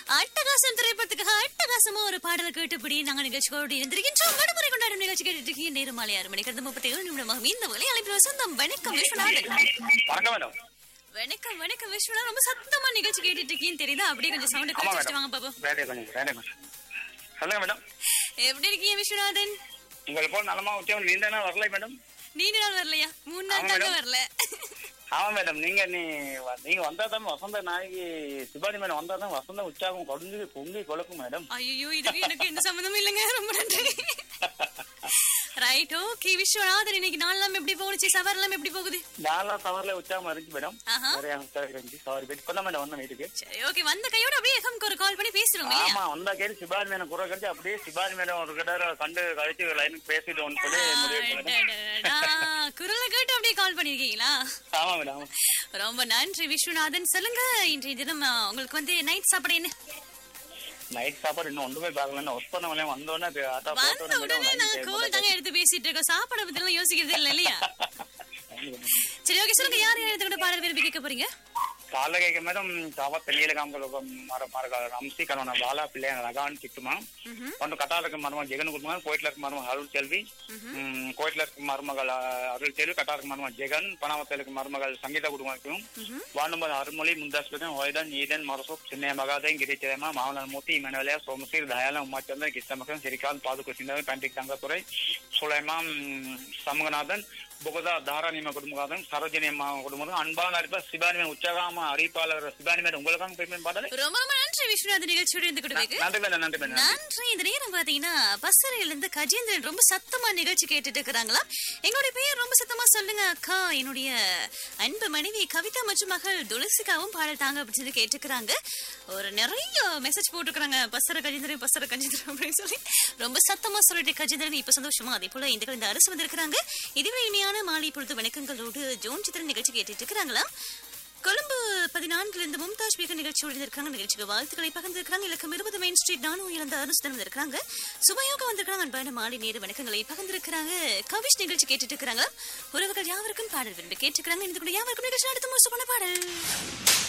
அட்டகாசம் திரைப்படத்துக்காக அட்டகாசமா ஒரு பாடல் கேட்டுப்படி நாங்க நிகழ்ச்சியோடு இருந்திருக்கின்றோம் விடுமுறை கொண்டாடும் நிகழ்ச்சி கேட்டுட்டு இருக்கீங்க நேரம் மாலை ஆறு மணிக்கு இருந்து முப்பத்தி ஏழு நிமிடமாக இந்த வழி அழைப்பில் சொந்தம் வணக்கம் விஸ்வநாதன் வணக்கம் மேடம் வணக்கம் வணக்கம் விஸ்வநாதன் ரொம்ப சத்தமா நிகழ்ச்சி கேட்டுட்டு இருக்கீங்க தெரியுதா அப்படியே கொஞ்சம் சவுண்ட் ஆமா குறைச்சிட்டு வாங்க மேடம் பாப்போம் ரேடியோ கொஞ்சம் ரேடியோ கொஞ்சம் சொல்லுங்க மேடம் எப்படி இருக்கீங்க விஸ்வநாதன் உங்களை போல் நலமா உச்சம் நீண்ட நாள் வரல மேடம் நீண்ட நாள் வரலையா மூணு நாள் ஆமா தாங்க மேடம். வரல ஆமா மேடம் நீங்க நீ வ- நீங்க வந்தா தான் வசந்த நாயகி சிவாஜி மேடம் வந்தா தான் வசந்த உற்சாகம் கொடுஞ்சு பொங்கி கொழுக்கும் மேடம் ஐயோ இதுக்கு எனக்கு எந்த சம்மந்தமும் இல்லைங்க ரொம்ப நன்றி ரைட் ஓகே விஸ்வநாதன் இன்னைக்கு நாளெல்லாம் எப்படி போகுது சவரெல்லாம் எப்படி போகுது நாலா சவர்ல உற்சாகம் இருந்துச்சு மேடம் ஆஹா. நிறைய உற்சாகம் இருந்துச்சு சாரி வெயிட் பண்ண மேடம் வந்த வீட்டுக்கு சரி ஓகே வந்த கையோட அப்படியே எஃப்எம்க்கு ஒரு கால் பண்ணி பேசுறோம் இல்லையா ஆமா வந்தா கேட்டு சிவாஜி மேடம் குறை கழிச்சு அப்படியே சிவாஜி மேடம் ஒரு கிட்ட கண்டு கழிச்சு லைனுக்கு பேசிட்டு வந்து சொல்லி முடிவு மேடம் அடடடா. குரலை கேட்டு அப்படியே கால் பண்ணிருக்கீங்களா ஆமா மேடம் ஆமா. ரொம்ப நன்றி விஸ்வநாதன் சொல்லுங்க இன்றைய தினம் ஆ, உங்களுக்கு வந்து நைட் சாப்பாடு என்ன நைட் சாப்பாடு இன்னும் ஒன்றுமே பார்க்கல ஒர்க் பண்ண வந்தோடனே வந்தோடனே அது ஆட்டா வந்த போட்டோடனே உடனே மேடம் நாங்க கோல் தாங்க எடுத்து பேசிட்டு இருக்கோம் சாப்பாடை பத்தி எல்லாம் யோசிக்கிறது இல்ல இல்லையா சரி ஓகே சொல்லுங்க யார் யார் எடுத்துக்கிட்ட பாடல் விரும்பி கேட்க போறீங்க කාලක එක මැදම් තවත් පෙලියල ගම්කලක මර මර රම්සි කරන බාලා පිළේ රගාන් චිට්ටුම ඔන්න කතාලක මරම ජෙගන කුම කොයිටලක් මරම අරුල් චෙල්වි කොයිටලක් මර්මගල අරුල් චෙල්වි කතාලක මරම ජෙගන් පනවතලක මර්මගල් සංගීත කුඩුමකම් வானும்ப அருமொழி முந்தாஸ்பதம் ஹொய்தன் ஈதன் மரசோப் சின்ன மகாதன் கிரிச்சேமா மாவன மூர்த்தி இமனவலையா சோமசீர் தயால உமாச்சந்திரன் கிருஷ்ணமகன் சிரிகாந்த் பாதுக சிந்தவன் பேண்டிக் தங்கத்துறை சுலைமான் சமூகநாதன் புகதா தாராணிம குடும்பகாதன் சரோஜினி அம்மா குடும்பம் அன்பான நடிப்ப சிபானிமே உற்சாகமா அறிவிப்பாளர் சிபானிமே உங்களுக்காக பேமெண்ட் பாடலை ரொம்ப ரொம்ப நன்றி விஸ்வநாதன் நிகழ்ச்சியோட இருந்துக்கிட்டு நன்றி மேடம் நன்றி மேடம் நன்றி இந்த நேரம் பாத்தீங்கன்னா பசறையில இருந்து கஜேந்திரன் ரொம்ப சத்தமா நிகழ்ச்சி கேட்டுட்டு இருக்கிறாங்களா எங்களுடைய பெயர் ரொம்ப சத்தமா சொல்லுங்க அக்கா என்னுடைய அன்பு மனைவி கவிதா மற்றும் மகள் துளசிகாவும் பாடல் தாங்க அப்படின்னு சொல்லி கேட்டுக்கிறாங்க ஒரு நிறைய மெசேஜ் போட்டுக்கிறாங்க பசர கஜேந்திரன் பசர கஜேந்திரன் அப்படின்னு சொல்லி ரொம்ப சத்தமா சொல்லிட்டு கஜேந்திரன் இப்ப சந்தோஷமா அதே போல இந்த இந்த அரசு வந்திருக்கிறாங்க இதுவே இனிமையான மாலை பொழுது வணக்கங்களோடு ஜோன் சித்திரன் நிகழ்ச்சி கேட்டுட்டு இருக்கிறாங்களா கொழும்பு பதினான்குல இருந்து மும்தாஜ் பேக நிகழ்ச்சியோடு இருக்காங்க நிகழ்ச்சிக்கு வாழ்த்துக்களை பகிர்ந்திருக்காங்க இலக்கம் இருபது மெயின் ஸ்ட்ரீட் நானும் இழந்த அனுஷ்டன் இருக்காங்க சுபயோக வந்திருக்காங்க அன்பான மாலை நேரு வணக்கங்களை பகிர்ந்திருக்கிறாங்க கவிஷ் நிகழ்ச்சி கேட்டுட்டு இருக்கிறாங்க உறவுகள் யாவருக்கும் பாடல் விரும்பி கேட்டுக்கிறாங்க இந்த கூட யாவருக்கும் நிகழ்ச்சி அடுத்த மோசமான பாடல்